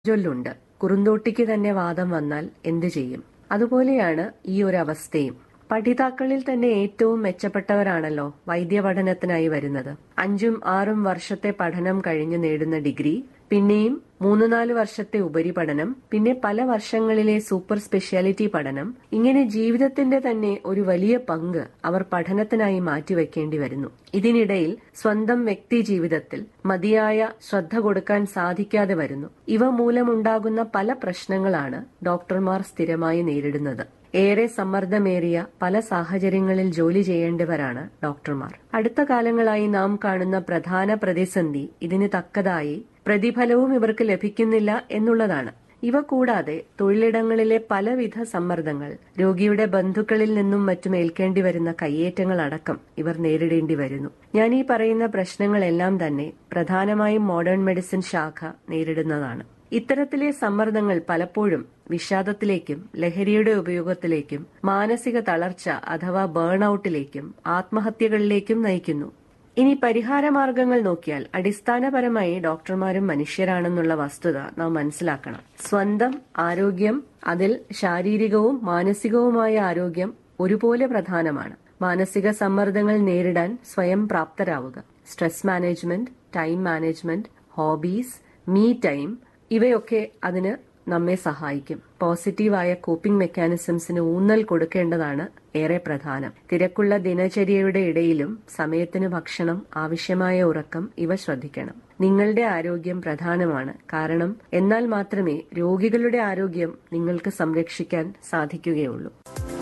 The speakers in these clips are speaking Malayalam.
ചൊല്ലുണ്ട് കുറുന്തോട്ടിക്ക് തന്നെ വാദം വന്നാൽ എന്തു ചെയ്യും അതുപോലെയാണ് ഈ ഒരു അവസ്ഥയും പഠിതാക്കളിൽ തന്നെ ഏറ്റവും മെച്ചപ്പെട്ടവരാണല്ലോ വൈദ്യപഠനത്തിനായി വരുന്നത് അഞ്ചും ആറും വർഷത്തെ പഠനം കഴിഞ്ഞ് നേടുന്ന ഡിഗ്രി പിന്നെയും മൂന്ന് നാല് വർഷത്തെ ഉപരിപഠനം പിന്നെ പല വർഷങ്ങളിലെ സൂപ്പർ സ്പെഷ്യാലിറ്റി പഠനം ഇങ്ങനെ ജീവിതത്തിന്റെ തന്നെ ഒരു വലിയ പങ്ക് അവർ പഠനത്തിനായി മാറ്റിവെക്കേണ്ടി വരുന്നു ഇതിനിടയിൽ സ്വന്തം വ്യക്തി ജീവിതത്തിൽ മതിയായ ശ്രദ്ധ കൊടുക്കാൻ സാധിക്കാതെ വരുന്നു ഇവ മൂലമുണ്ടാകുന്ന പല പ്രശ്നങ്ങളാണ് ഡോക്ടർമാർ സ്ഥിരമായി നേരിടുന്നത് ഏറെ സമ്മർദ്ദമേറിയ പല സാഹചര്യങ്ങളിൽ ജോലി ചെയ്യേണ്ടവരാണ് ഡോക്ടർമാർ അടുത്ത കാലങ്ങളായി നാം കാണുന്ന പ്രധാന പ്രതിസന്ധി ഇതിന് തക്കതായി പ്രതിഫലവും ഇവർക്ക് ലഭിക്കുന്നില്ല എന്നുള്ളതാണ് ഇവ കൂടാതെ തൊഴിലിടങ്ങളിലെ പലവിധ സമ്മർദ്ദങ്ങൾ രോഗിയുടെ ബന്ധുക്കളിൽ നിന്നും മറ്റും ഏൽക്കേണ്ടി വരുന്ന കയ്യേറ്റങ്ങൾ അടക്കം ഇവർ നേരിടേണ്ടി വരുന്നു ഞാൻ ഈ പറയുന്ന പ്രശ്നങ്ങളെല്ലാം തന്നെ പ്രധാനമായും മോഡേൺ മെഡിസിൻ ശാഖ നേരിടുന്നതാണ് ഇത്തരത്തിലെ സമ്മർദ്ദങ്ങൾ പലപ്പോഴും വിഷാദത്തിലേക്കും ലഹരിയുടെ ഉപയോഗത്തിലേക്കും മാനസിക തളർച്ച അഥവാ ബേൺ ഔട്ടിലേക്കും ആത്മഹത്യകളിലേക്കും നയിക്കുന്നു ഇനി പരിഹാരമാർഗങ്ങൾ നോക്കിയാൽ അടിസ്ഥാനപരമായി ഡോക്ടർമാരും മനുഷ്യരാണെന്നുള്ള വസ്തുത നാം മനസ്സിലാക്കണം സ്വന്തം ആരോഗ്യം അതിൽ ശാരീരികവും മാനസികവുമായ ആരോഗ്യം ഒരുപോലെ പ്രധാനമാണ് മാനസിക സമ്മർദ്ദങ്ങൾ നേരിടാൻ സ്വയം പ്രാപ്തരാവുക stress management time management hobbies me time ഇവയൊക്കെ അതിന് നമ്മെ സഹായിക്കും പോസിറ്റീവായ കോപ്പിംഗ് മെക്കാനിസംസിന് ഊന്നൽ കൊടുക്കേണ്ടതാണ് ഏറെ പ്രധാനം തിരക്കുള്ള ദിനചര്യയുടെ ഇടയിലും സമയത്തിന് ഭക്ഷണം ആവശ്യമായ ഉറക്കം ഇവ ശ്രദ്ധിക്കണം നിങ്ങളുടെ ആരോഗ്യം പ്രധാനമാണ് കാരണം എന്നാൽ മാത്രമേ രോഗികളുടെ ആരോഗ്യം നിങ്ങൾക്ക് സംരക്ഷിക്കാൻ സാധിക്കുകയുള്ളൂ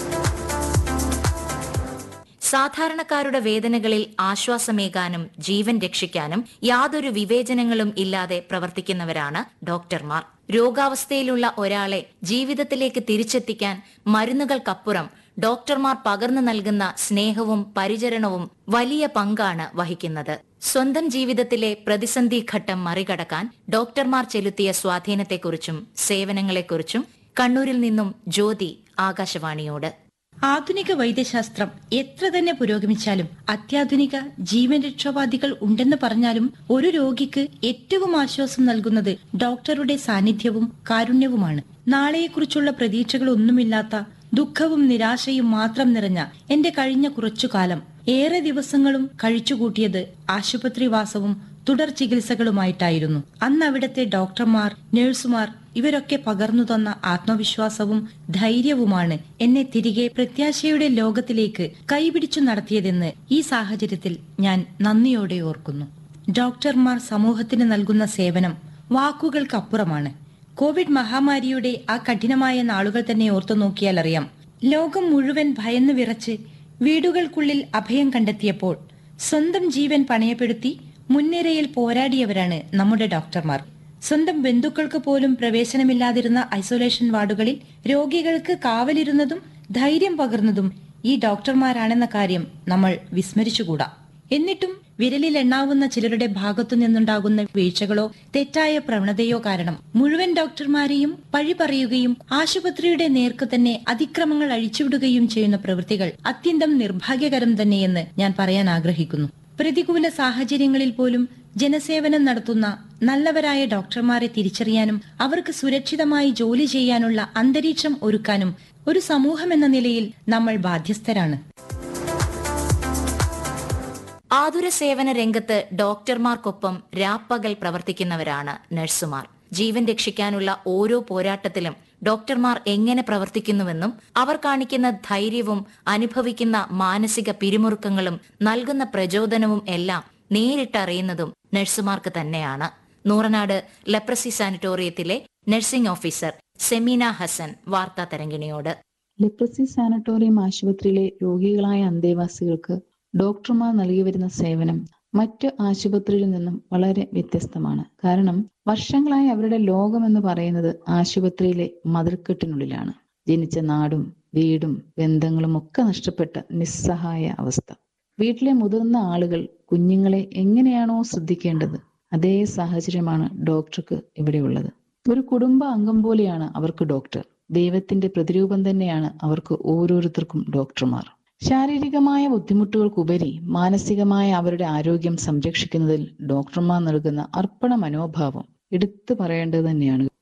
സാധാരണക്കാരുടെ വേദനകളിൽ ആശ്വാസമേകാനും ജീവൻ രക്ഷിക്കാനും യാതൊരു വിവേചനങ്ങളും ഇല്ലാതെ പ്രവർത്തിക്കുന്നവരാണ് ഡോക്ടർമാർ രോഗാവസ്ഥയിലുള്ള ഒരാളെ ജീവിതത്തിലേക്ക് തിരിച്ചെത്തിക്കാൻ മരുന്നുകൾക്കപ്പുറം ഡോക്ടർമാർ പകർന്നു നൽകുന്ന സ്നേഹവും പരിചരണവും വലിയ പങ്കാണ് വഹിക്കുന്നത് സ്വന്തം ജീവിതത്തിലെ പ്രതിസന്ധി ഘട്ടം മറികടക്കാൻ ഡോക്ടർമാർ ചെലുത്തിയ സ്വാധീനത്തെക്കുറിച്ചും സേവനങ്ങളെക്കുറിച്ചും കണ്ണൂരിൽ നിന്നും ജ്യോതി ആകാശവാണിയോട് ആധുനിക വൈദ്യശാസ്ത്രം എത്ര തന്നെ പുരോഗമിച്ചാലും അത്യാധുനിക ജീവൻ രക്ഷോപാധികൾ ഉണ്ടെന്ന് പറഞ്ഞാലും ഒരു രോഗിക്ക് ഏറ്റവും ആശ്വാസം നൽകുന്നത് ഡോക്ടറുടെ സാന്നിധ്യവും കാരുണ്യവുമാണ് നാളെയെക്കുറിച്ചുള്ള പ്രതീക്ഷകളൊന്നുമില്ലാത്ത ദുഃഖവും നിരാശയും മാത്രം നിറഞ്ഞ എന്റെ കഴിഞ്ഞ കുറച്ചുകാലം ഏറെ ദിവസങ്ങളും കഴിച്ചുകൂട്ടിയത് ആശുപത്രിവാസവും തുടർ ചികിത്സകളുമായിട്ടായിരുന്നു അന്ന് അവിടുത്തെ ഡോക്ടർമാർ നഴ്സുമാർ ഇവരൊക്കെ പകർന്നു തന്ന ആത്മവിശ്വാസവും ധൈര്യവുമാണ് എന്നെ തിരികെ പ്രത്യാശയുടെ ലോകത്തിലേക്ക് കൈപിടിച്ചു നടത്തിയതെന്ന് ഈ സാഹചര്യത്തിൽ ഞാൻ നന്ദിയോടെ ഓർക്കുന്നു ഡോക്ടർമാർ സമൂഹത്തിന് നൽകുന്ന സേവനം വാക്കുകൾക്കപ്പുറമാണ് കോവിഡ് മഹാമാരിയുടെ ആ കഠിനമായ നാളുകൾ തന്നെ ഓർത്തു നോക്കിയാൽ അറിയാം ലോകം മുഴുവൻ ഭയന്ന് വിറച്ച് വീടുകൾക്കുള്ളിൽ അഭയം കണ്ടെത്തിയപ്പോൾ സ്വന്തം ജീവൻ പണയപ്പെടുത്തി മുൻനിരയിൽ പോരാടിയവരാണ് നമ്മുടെ ഡോക്ടർമാർ സ്വന്തം ബന്ധുക്കൾക്ക് പോലും പ്രവേശനമില്ലാതിരുന്ന ഐസൊലേഷൻ വാർഡുകളിൽ രോഗികൾക്ക് കാവലിരുന്നതും ധൈര്യം പകർന്നതും ഈ ഡോക്ടർമാരാണെന്ന കാര്യം നമ്മൾ വിസ്മരിച്ചുകൂടാ എന്നിട്ടും വിരലിൽ എണ്ണാവുന്ന ചിലരുടെ ഭാഗത്തു നിന്നുണ്ടാകുന്ന വീഴ്ചകളോ തെറ്റായ പ്രവണതയോ കാരണം മുഴുവൻ ഡോക്ടർമാരെയും പഴി പറയുകയും ആശുപത്രിയുടെ നേർക്ക് തന്നെ അതിക്രമങ്ങൾ അഴിച്ചുവിടുകയും ചെയ്യുന്ന പ്രവൃത്തികൾ അത്യന്തം നിർഭാഗ്യകരം തന്നെയെന്ന് ഞാൻ പറയാൻ ആഗ്രഹിക്കുന്നു പ്രതികൂല സാഹചര്യങ്ങളിൽ പോലും ജനസേവനം നടത്തുന്ന നല്ലവരായ ഡോക്ടർമാരെ തിരിച്ചറിയാനും അവർക്ക് സുരക്ഷിതമായി ജോലി ചെയ്യാനുള്ള അന്തരീക്ഷം ഒരുക്കാനും ഒരു സമൂഹം എന്ന നിലയിൽ നമ്മൾ ബാധ്യസ്ഥരാണ് ആതുര സേവന രംഗത്ത് ഡോക്ടർമാർക്കൊപ്പം രാപ്പകൽ പ്രവർത്തിക്കുന്നവരാണ് നഴ്സുമാർ ജീവൻ രക്ഷിക്കാനുള്ള ഓരോ പോരാട്ടത്തിലും ഡോക്ടർമാർ എങ്ങനെ പ്രവർത്തിക്കുന്നുവെന്നും അവർ കാണിക്കുന്ന ധൈര്യവും അനുഭവിക്കുന്ന മാനസിക പിരിമുറുക്കങ്ങളും നൽകുന്ന പ്രചോദനവും എല്ലാം നേരിട്ടറിയുന്നതും നഴ്സുമാർക്ക് തന്നെയാണ് നൂറനാട് ലെപ്രസി സാനിറ്റോറിയത്തിലെ നഴ്സിംഗ് ഓഫീസർ സെമീന ഹസൻ വാർത്താ തരംഗിണിയോട് ലെപ്രസി സാനറ്റോറിയം ആശുപത്രിയിലെ രോഗികളായ അന്തേവാസികൾക്ക് ഡോക്ടർമാർ നൽകി വരുന്ന സേവനം മറ്റ് ആശുപത്രിയിൽ നിന്നും വളരെ വ്യത്യസ്തമാണ് കാരണം വർഷങ്ങളായി അവരുടെ ലോകം എന്ന് പറയുന്നത് ആശുപത്രിയിലെ മതിൽക്കെട്ടിനുള്ളിലാണ് ജനിച്ച നാടും വീടും ബന്ധങ്ങളും ഒക്കെ നഷ്ടപ്പെട്ട നിസ്സഹായ അവസ്ഥ വീട്ടിലെ മുതിർന്ന ആളുകൾ കുഞ്ഞുങ്ങളെ എങ്ങനെയാണോ ശ്രദ്ധിക്കേണ്ടത് അതേ സാഹചര്യമാണ് ഡോക്ടർക്ക് ഇവിടെയുള്ളത് ഒരു കുടുംബ അംഗം പോലെയാണ് അവർക്ക് ഡോക്ടർ ദൈവത്തിന്റെ പ്രതിരൂപം തന്നെയാണ് അവർക്ക് ഓരോരുത്തർക്കും ഡോക്ടർമാർ ശാരീരികമായ ബുദ്ധിമുട്ടുകൾക്കുപരി മാനസികമായ അവരുടെ ആരോഗ്യം സംരക്ഷിക്കുന്നതിൽ ഡോക്ടർമാർ നൽകുന്ന അർപ്പണ മനോഭാവം എടുത്തു പറയേണ്ടത് തന്നെയാണ്